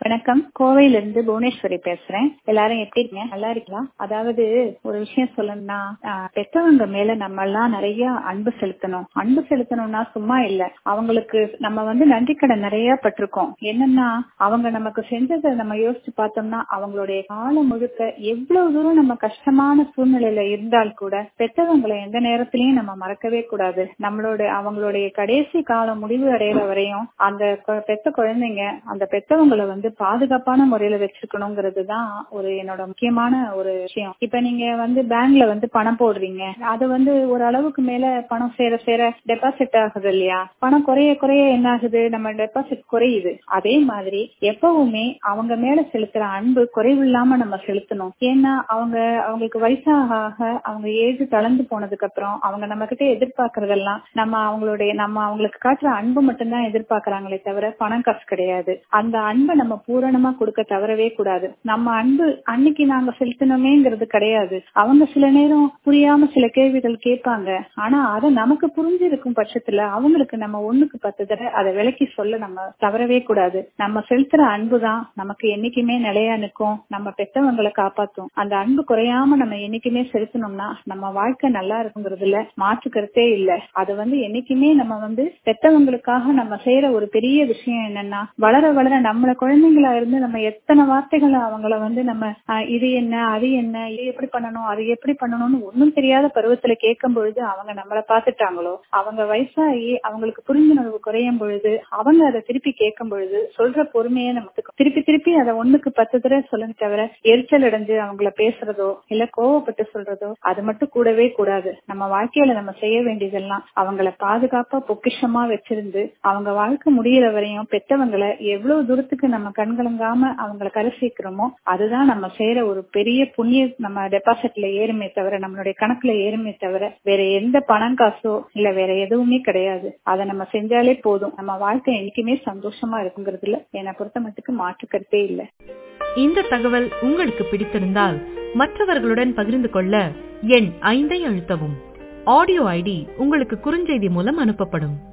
வணக்கம் கோவையில இருந்து புவனேஸ்வரி பேசுறேன் எல்லாரும் எப்படி இருக்கீங்க நல்லா இருக்கலாம் அதாவது ஒரு விஷயம் சொல்லணும்னா ஆஹ், பெத்தவங்க மேல நம்ம எல்லாம் நிறைய அன்பு செலுத்தணும் அன்பு செலுத்தணும்னா சும்மா இல்ல அவங்களுக்கு நம்ம வந்து நன்றி கடன் நிறைய பட்டிருக்கோம் என்னன்னா அவங்க நமக்கு செஞ்சதை நம்ம யோசிச்சு பார்த்தோம்னா அவங்களுடைய காலம் முழுக்க எவ்வளவு தூரம் நம்ம கஷ்டமான சூழ்நிலையில இருந்தால் கூட பெத்தவங்களை எந்த நேரத்திலயும் நம்ம மறக்கவே கூடாது நம்மளோட அவங்களுடைய கடைசி காலம் முடிவு அடைகிற வரையும் அந்த கொ- பெத்த குழந்தைங்க அந்த பெத்தவங்களை வந்து பாதுகாப்பான முறையில வச்சிருக்கணுங்கிறது தான் ஒரு என்னோட முக்கியமான ஒரு விஷயம் இப்ப நீங்க வந்து பேங்க்ல வந்து பணம் போடுறீங்க அது வந்து ஒரு அளவுக்கு மேல பணம் சேர சேர டெபாசிட் ஆகுது இல்லையா பணம் குறைய குறைய என்ன ஆகுது நம்ம டெபாசிட் குறையுது அதே மாதிரி எப்பவுமே அவங்க மேல செலுத்துற அன்பு குறைவில்லாம நம்ம செலுத்தணும் ஏன்னா அவங்க அவங்களுக்கு வயசாக ஆக அவங்க ஏஜ் தளர்ந்து போனதுக்கு அப்புறம் அவங்க நம்ம கிட்ட எதிர்பார்க்கறதெல்லாம் நம்ம அவங்களுடைய நம்ம அவங்களுக்கு காட்டுற அன்பு மட்டும்தான் எதிர்பார்க்கறாங்களே தவிர பணம் காசு கிடையாது அந்த அன்பை நம்ம பூரணமா கொடுக்க தவறவே கூடாது நம்ம அன்பு அன்னைக்கு நாங்க செலுத்தணுமேங்கிறது கிடையாது அவங்க சில நேரம் புரியாம சில கேள்விகள் கேட்பாங்க ஆனா அதை நமக்கு புரிஞ்சிருக்கும் பட்சத்துல அவங்களுக்கு நம்ம ஒண்ணுக்கு பத்து தடவை அதை விளக்கி சொல்ல நம்ம தவறவே கூடாது நம்ம செலுத்துற அன்பு தான் நமக்கு என்னைக்குமே நிலையா நிற்கும் நம்ம பெத்தவங்களை காப்பாத்தும் அந்த அன்பு குறையாம நம்ம என்னைக்குமே செலுத்தணும்னா நம்ம வாழ்க்கை நல்லா இருக்குங்கிறதுல மாற்று கருத்தே இல்ல அது வந்து என்னைக்குமே நம்ம வந்து பெத்தவங்களுக்காக நம்ம செய்யற ஒரு பெரிய விஷயம் என்னன்னா வளர வளர நம்மள குழந்தைங்களா இருந்து நம்ம எத்தனை வார்த்தைகளை அவங்கள வந்து நம்ம ஆஹ், இது என்ன அது என்ன இது எப்படி பண்ணணும் அது எப்படி பண்ணணும்னு ஒண்ணும் தெரியாத பருவத்துல கேட்கும் பொழுது அவங்க நம்மள பாத்துட்டாங்களோ அவங்க வயசாகி அவங்களுக்கு புரிந்துணர்வு குறையும் பொழுது அவங்க அதை திருப்பி கேட்கும் பொழுது சொல்ற பொறுமையே நமக்கு திருப்பி திருப்பி அதை ஒண்ணுக்கு பத்து தடவை சொல்லுங்க தவிர எரிச்சல் அடைஞ்சு அவங்கள பேசுறதோ இல்ல கோவப்பட்டு சொல்றதோ அது மட்டும் கூடவே கூடாது நம்ம வாழ்க்கையில நம்ம செய்ய வேண்டியதெல்லாம் அவங்கள பாதுகாப்பா பொக்கிஷமா வச்சிருந்து அவங்க வாழ்க்கை முடியிற வரையும் பெத்தவங்களை எவ்வளவு தூரத்துக்கு நம்ம கண்கலங்காம அவங்கள கரை சேர்க்கிறோமோ அதுதான் நம்ம செய்யற ஒரு பெரிய புண்ணிய நம்ம டெபாசிட்ல ஏறுமே தவிர நம்மளுடைய கணக்குல ஏறுமே தவிர வேற எந்த பணம் காசோ இல்ல வேற எதுவுமே கிடையாது அதை நம்ம செஞ்சாலே போதும் நம்ம வாழ்க்கை என்னைக்குமே சந்தோஷமா இருக்குங்கிறதுல என்னை பொறுத்த மட்டுக்கு மாற்று கருத்தே இல்லை இந்த தகவல் உங்களுக்கு பிடித்திருந்தால் மற்றவர்களுடன் பகிர்ந்து கொள்ள எண் ஐந்தை அழுத்தவும் ஆடியோ ஐடி உங்களுக்கு குறுஞ்செய்தி மூலம் அனுப்பப்படும்